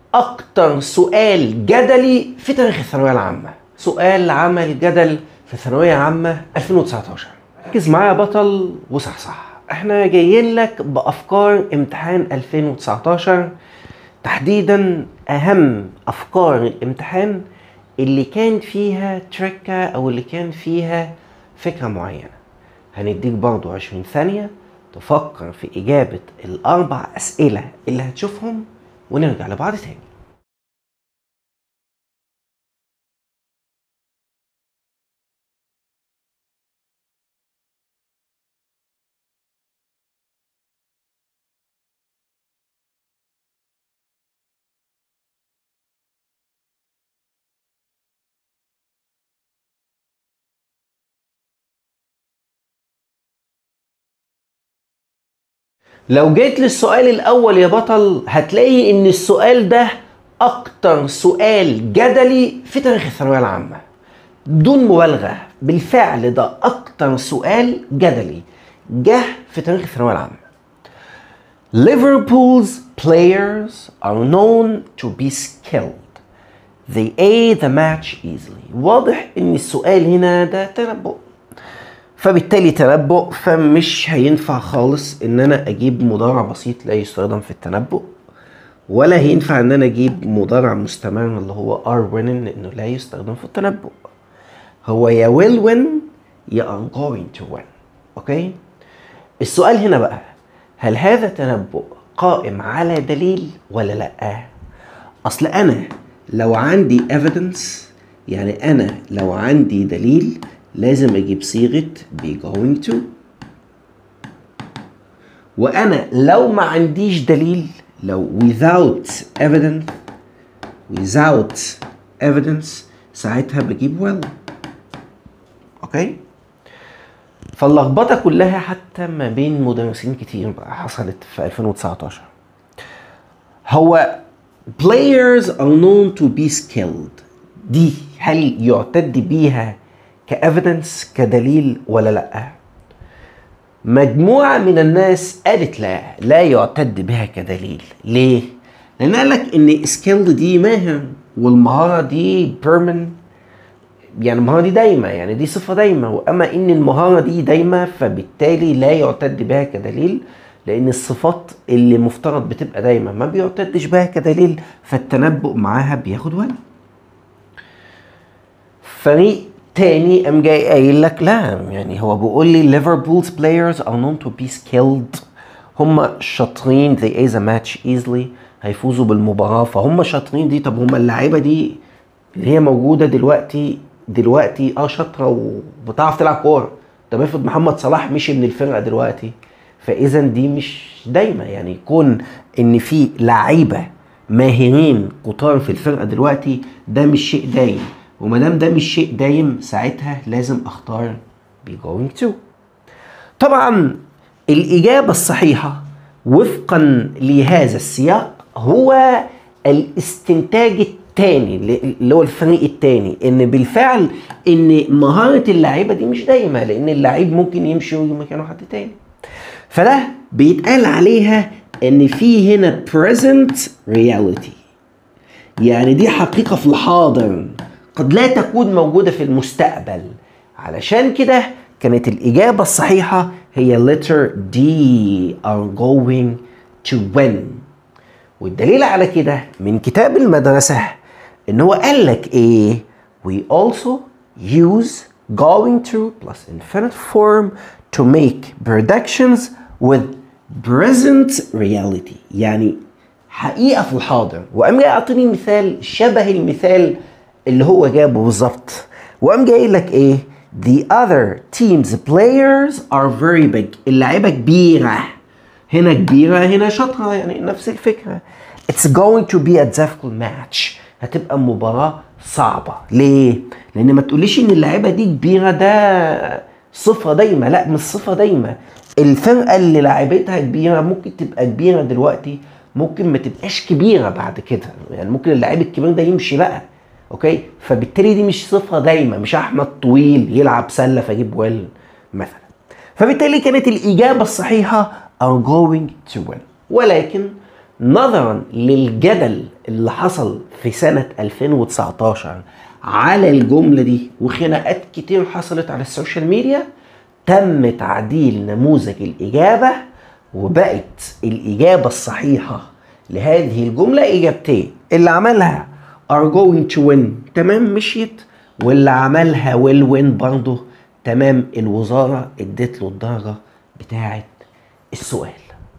اكتر سؤال جدلي في تاريخ الثانويه العامه سؤال عمل جدل في ثانويه عامه 2019 ركز معايا يا بطل وصحصح احنا جايين لك بافكار امتحان 2019 تحديدا اهم افكار الامتحان اللي كان فيها تركة او اللي كان فيها فكرة معينة هنديك برضو 20 ثانية تفكر في اجابة الاربع اسئلة اللي هتشوفهم ونرجع لبعض تاني لو جيت للسؤال الاول يا بطل هتلاقي ان السؤال ده اكتر سؤال جدلي في تاريخ الثانويه العامه بدون مبالغه بالفعل ده اكتر سؤال جدلي جه في تاريخ الثانويه العامه Liverpool's players are known to be skilled. They A the match easily. واضح ان السؤال هنا ده تنبؤ فبالتالي تنبؤ فمش هينفع خالص ان انا اجيب مضارع بسيط لا يستخدم في التنبؤ ولا هينفع ان انا اجيب مضارع مستمر اللي هو are winning لانه لا يستخدم في التنبؤ هو يا will win يا are going to win اوكي السؤال هنا بقى هل هذا تنبؤ قائم على دليل ولا لا اصل انا لو عندي evidence يعني انا لو عندي دليل لازم اجيب صيغه be going to وانا لو ما عنديش دليل لو without evidence without evidence ساعتها بجيب well اوكي فاللخبطه كلها حتى ما بين مدرسين كتير بقى حصلت في 2019 هو players are known to be skilled دي هل يعتد بيها كايفيدنس كدليل ولا لا مجموعه من الناس قالت لا لا يعتد بها كدليل ليه لان قال لك ان سكيلد دي ماهر والمهاره دي بيرمن يعني المهاره دي دايمه يعني دي صفه دايمه واما ان المهاره دي دايمه فبالتالي لا يعتد بها كدليل لان الصفات اللي مفترض بتبقى دايما ما بيعتدش بها كدليل فالتنبؤ معاها بياخد وقت فريق تاني قام جاي قايل لك لا يعني هو بيقول لي ليفربول's players are known to be skilled هم شاطرين they ace a match easily هيفوزوا بالمباراة فهم شاطرين دي طب هم اللعيبة دي اللي هي موجودة دلوقتي دلوقتي اه شاطرة وبتعرف تلعب كورة طب افرض محمد صلاح مشي من الفرقة دلوقتي فإذا دي مش دايما يعني يكون إن في لعيبة ماهرين كتار في الفرقة دلوقتي ده مش شيء دايم وما دام ده مش شيء دايم ساعتها لازم اختار be going to طبعا الإجابة الصحيحة وفقا لهذا السياق هو الاستنتاج الثاني اللي هو الفريق الثاني ان بالفعل ان مهارة اللعيبة دي مش دايمة لان اللعيب ممكن يمشي ويجي مكانه حد تاني فده بيتقال عليها ان في هنا present reality يعني دي حقيقة في الحاضر قد لا تكون موجودة في المستقبل علشان كده كانت الإجابة الصحيحة هي letter D are going to win والدليل على كده من كتاب المدرسة إن هو قال لك إيه we also use going to plus infinite form to make predictions with present reality يعني حقيقة في الحاضر وقام جاي أعطيني مثال شبه المثال اللي هو جابه بالظبط وقام جاي لك ايه the other team's players are very big اللعيبه كبيره هنا كبيره هنا شاطره يعني نفس الفكره it's going to be a difficult match هتبقى مباراه صعبه ليه لان ما تقوليش ان اللعيبه دي كبيره ده صفه دايمه لا مش صفه دايمه الفرقه اللي لعيبتها كبيره ممكن تبقى كبيره دلوقتي ممكن ما تبقاش كبيره بعد كده يعني ممكن اللعيب الكبير ده يمشي بقى اوكي فبالتالي دي مش صفه دايمه مش احمد طويل يلعب سله فاجيب ويل مثلا فبالتالي كانت الاجابه الصحيحه are going to win ولكن نظرا للجدل اللي حصل في سنة 2019 على الجملة دي وخناقات كتير حصلت على السوشيال ميديا تم تعديل نموذج الإجابة وبقت الإجابة الصحيحة لهذه الجملة إجابتين اللي عملها are going to win تمام مشيت واللي عملها will win برضه تمام الوزارة ادت له الدرجة بتاعة السؤال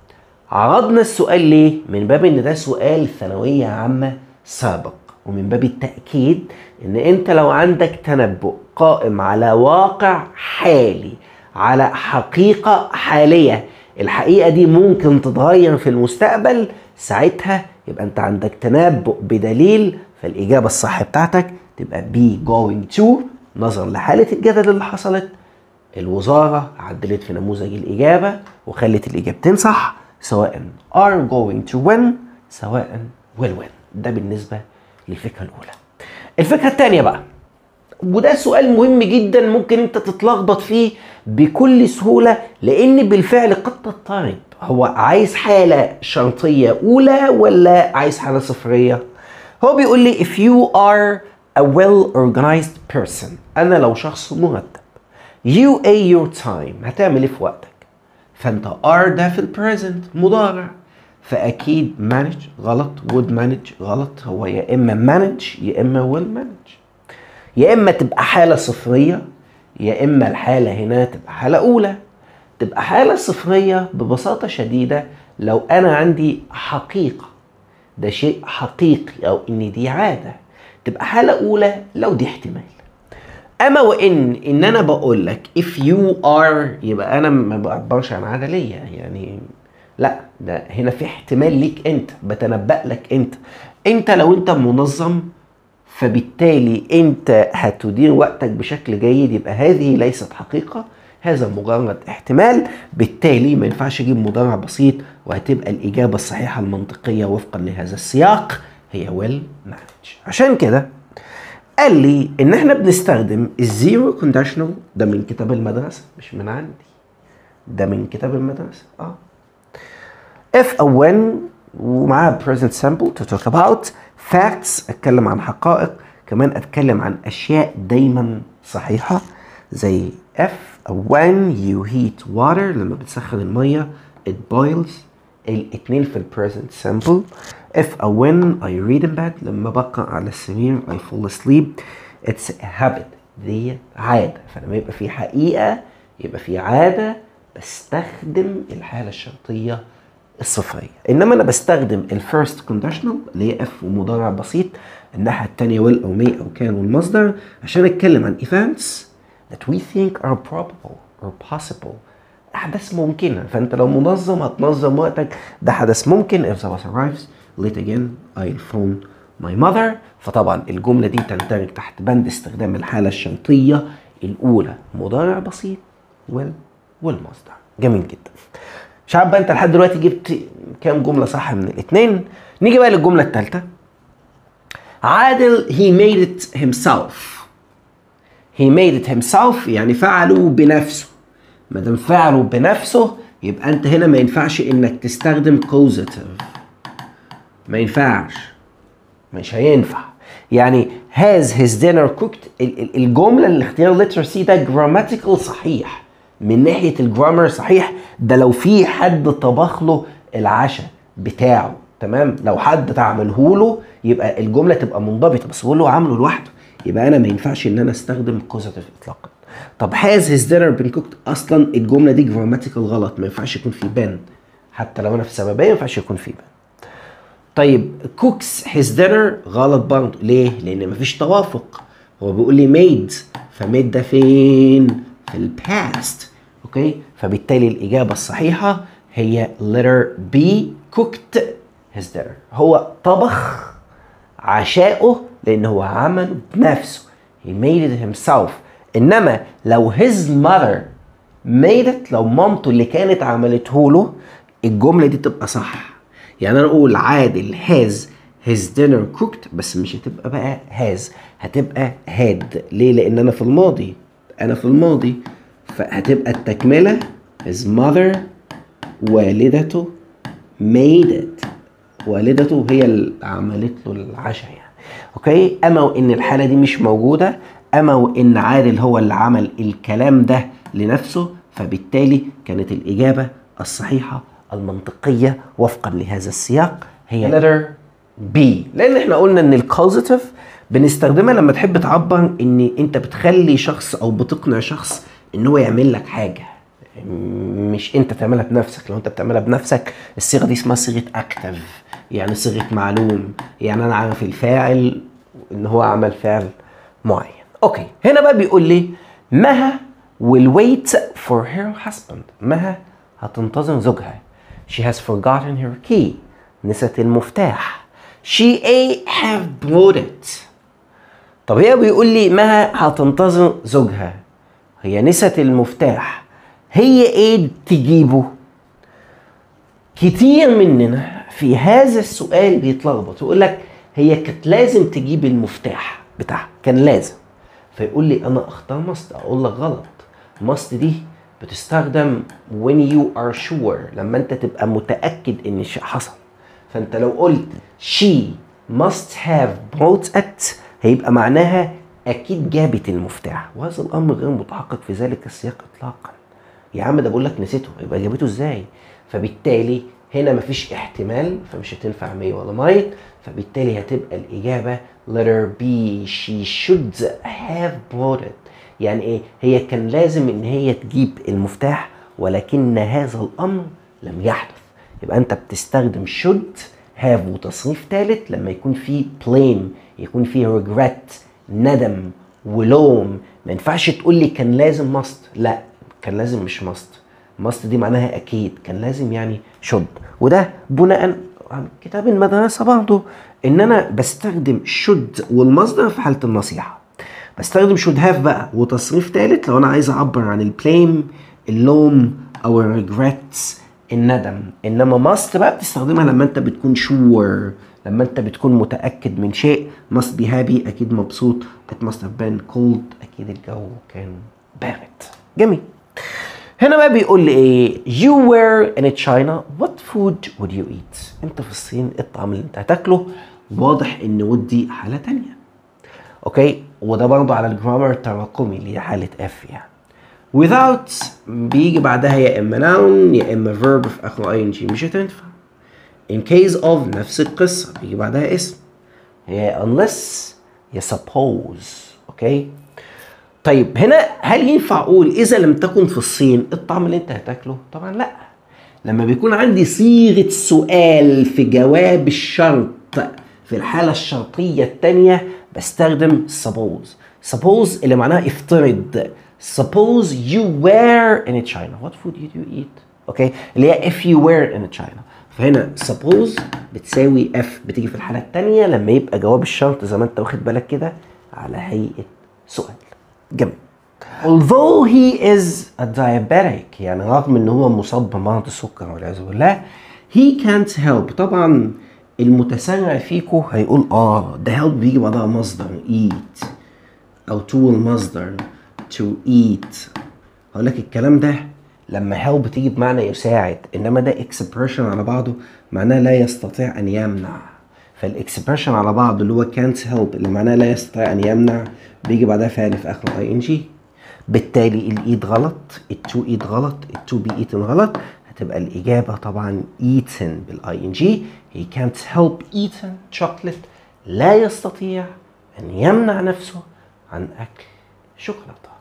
عرضنا السؤال ليه؟ من باب ان ده سؤال ثانوية عامة سابق ومن باب التأكيد ان انت لو عندك تنبؤ قائم على واقع حالي على حقيقة حالية الحقيقة دي ممكن تتغير في المستقبل ساعتها يبقى انت عندك تنبؤ بدليل فالإجابة الصح بتاعتك تبقى be going to نظرا لحالة الجدل اللي حصلت الوزارة عدلت في نموذج الإجابة وخلت الإجابتين صح سواء are going to win سواء will win ده بالنسبة للفكرة الأولى الفكرة الثانية بقى وده سؤال مهم جدا ممكن انت تتلخبط فيه بكل سهولة لان بالفعل قد تضطرب هو عايز حالة شرطية اولى ولا عايز حالة صفرية هو بيقول لي if you are a well organized person انا لو شخص مرتب you a your time هتعمل ايه في وقتك فانت are ده في البريزنت مضارع فاكيد manage غلط would manage غلط هو يا اما manage يا اما will manage يا اما تبقى حاله صفريه يا اما الحاله هنا تبقى حاله اولى تبقى حاله صفريه ببساطه شديده لو انا عندي حقيقه ده شيء حقيقي او ان دي عاده تبقى حاله اولى لو دي احتمال اما وان ان انا بقول لك if you are يبقى انا ما بعبرش عن عاده ليا يعني لا ده هنا في احتمال ليك انت بتنبأ لك انت انت لو انت منظم فبالتالي انت هتدير وقتك بشكل جيد يبقى هذه ليست حقيقه هذا مجرد احتمال بالتالي ما ينفعش اجيب مضارع بسيط وهتبقى الاجابه الصحيحه المنطقيه وفقا لهذا السياق هي ويل مانج عشان كده قال لي ان احنا بنستخدم الزيرو كونديشنال ده من كتاب المدرسه مش من عندي ده من كتاب المدرسه اه if او when ومعاها present simple to talk about facts اتكلم عن حقائق كمان اتكلم عن اشياء دايما صحيحه زي if او when you heat water لما بتسخن الميه it boils الاتنين في البريزنت simple if او when I read in bed لما بقرا على السرير I fall asleep it's a habit دي عاده فلما يبقى في حقيقه يبقى في عاده بستخدم الحاله الشرطيه الصفريه انما انا بستخدم الفيرست كونديشنال اللي هي اف ومضارع بسيط الناحيه الثانيه ويل او مي او كان والمصدر عشان اتكلم عن events that we think are probable or possible احداث ممكنه فانت لو منظم هتنظم وقتك ده حدث ممكن if the bus arrives late again I'll phone my mother فطبعا الجمله دي تندرج تحت بند استخدام الحاله الشرطيه الاولى مضارع بسيط ويل والمصدر جميل جدا مش عارف بقى انت لحد دلوقتي جبت كام جمله صح من الاثنين نيجي بقى للجمله الثالثه عادل he made it himself he made it himself يعني فعله بنفسه ما دام فعله بنفسه يبقى انت هنا ما ينفعش انك تستخدم causative ما ينفعش مش هينفع يعني has his dinner cooked ال- ال- الجمله اللي اختيار letter C ده grammatical صحيح من ناحيه الجرامر صحيح ده لو في حد طبخ له العشاء بتاعه تمام لو حد تعمله له يبقى الجمله تبقى منضبطه بس بقول له عامله لوحده يبقى انا ما ينفعش ان انا استخدم كوزاتيف اطلاقا طب has his dinner been cooked اصلا الجمله دي جراماتيكال غلط ما ينفعش يكون في بان حتى لو انا في سببيه ما ينفعش يكون في بان طيب cooks his dinner غلط برضه ليه؟ لأن مفيش توافق هو بيقول لي made فميد ده فين؟ في الباست اوكي فبالتالي الإجابة الصحيحة هي letter B cooked his dinner هو طبخ عشاؤه لأن هو عمله بنفسه he made it himself إنما لو his mother made it لو مامته اللي كانت عملته له الجملة دي تبقى صح يعني انا اقول عادل has his dinner cooked بس مش هتبقى بقى has هتبقى had ليه لان انا في الماضي انا في الماضي فهتبقى التكملة his mother والدته made it والدته هي اللي عملت له العشاء يعني اوكي اما وان الحاله دي مش موجوده اما وان عادل هو اللي عمل الكلام ده لنفسه فبالتالي كانت الاجابه الصحيحه المنطقيه وفقا لهذا السياق هي letter B لان احنا قلنا ان الكوزيتيف بنستخدمها لما تحب تعبر ان انت بتخلي شخص او بتقنع شخص ان هو يعمل لك حاجه مش انت تعملها بنفسك لو انت بتعملها بنفسك الصيغه دي اسمها صيغه اكتف يعني صيغه معلوم يعني انا عارف الفاعل ان هو عمل فعل معين اوكي هنا بقى بيقول لي مها will wait for her husband مها هتنتظر زوجها she has forgotten her key نسيت المفتاح she a have brought it طب هي بيقول لي مها هتنتظر زوجها هي نسيت المفتاح هي ايه تجيبه كتير مننا في هذا السؤال بيتلخبط يقول لك هي كانت لازم تجيب المفتاح بتاعها كان لازم فيقول لي انا اختار ماست اقول لك غلط ماست دي بتستخدم when you are sure لما انت تبقى متاكد ان الشيء حصل فانت لو قلت she must have brought it هيبقى معناها اكيد جابت المفتاح وهذا الامر غير متحقق في ذلك السياق اطلاقا يا عم ده بقول لك نسيته يبقى جابته ازاي فبالتالي هنا مفيش احتمال فمش هتنفع مي ولا مايت فبالتالي هتبقى الإجابة letter B she should have brought it يعني إيه هي كان لازم إن هي تجيب المفتاح ولكن هذا الأمر لم يحدث يبقى أنت بتستخدم should have وتصريف ثالث لما يكون في blame يكون في regret ندم ولوم ما ينفعش تقول لي كان لازم must لا كان لازم مش must must دي معناها اكيد كان لازم يعني شد وده بناء على كتاب المدرسه برضه ان انا بستخدم شد والمصدر في حاله النصيحه بستخدم شود هاف بقى وتصريف ثالث لو انا عايز اعبر عن البليم اللوم او الريجريتس الندم انما ماست بقى بتستخدمها لما انت بتكون شور لما انت بتكون متاكد من شيء must be happy اكيد مبسوط it must have been cold اكيد الجو كان بارد جميل هنا بقى بيقول لي ايه you were in China what food would you eat انت في الصين إيه الطعام اللي انت هتاكله واضح ان ودي حاله تانية اوكي وده برضه على الجرامر التراكمي اللي هي حاله اف يعني without بيجي بعدها يا اما noun يا اما verb في اخره ing مش هتنفع in case of نفس القصه بيجي بعدها اسم هي unless يا suppose اوكي طيب هنا هل ينفع اقول اذا لم تكن في الصين الطعم اللي انت هتاكله طبعا لا لما بيكون عندي صيغه سؤال في جواب الشرط في الحاله الشرطيه الثانيه بستخدم suppose suppose اللي معناها افترض suppose you were in China what food did you eat اوكي اللي هي if you were in China فهنا suppose بتساوي f بتيجي في الحاله الثانيه لما يبقى جواب الشرط زي ما انت واخد بالك كده على هيئه سؤال جميل although he is a diabetic يعني رغم ان هو مصاب بمرض السكر والعياذ بالله he can't help طبعا المتسرع فيكو هيقول اه ده help بيجي بعدها مصدر eat او to المصدر to eat هقول لك الكلام ده لما help بتيجي بمعنى يساعد انما ده expression على بعضه معناه لا يستطيع ان يمنع فالاكسبريشن على بعض اللي هو can't help اللي معناه لا يستطيع ان يمنع بيجي بعدها فعل في اخره اي ان جي بالتالي الايد غلط التو ايد غلط التو بي ايتن غلط هتبقى الاجابه طبعا eaten بالاي ان جي he can't help eating chocolate لا يستطيع ان يمنع نفسه عن اكل شوكولاته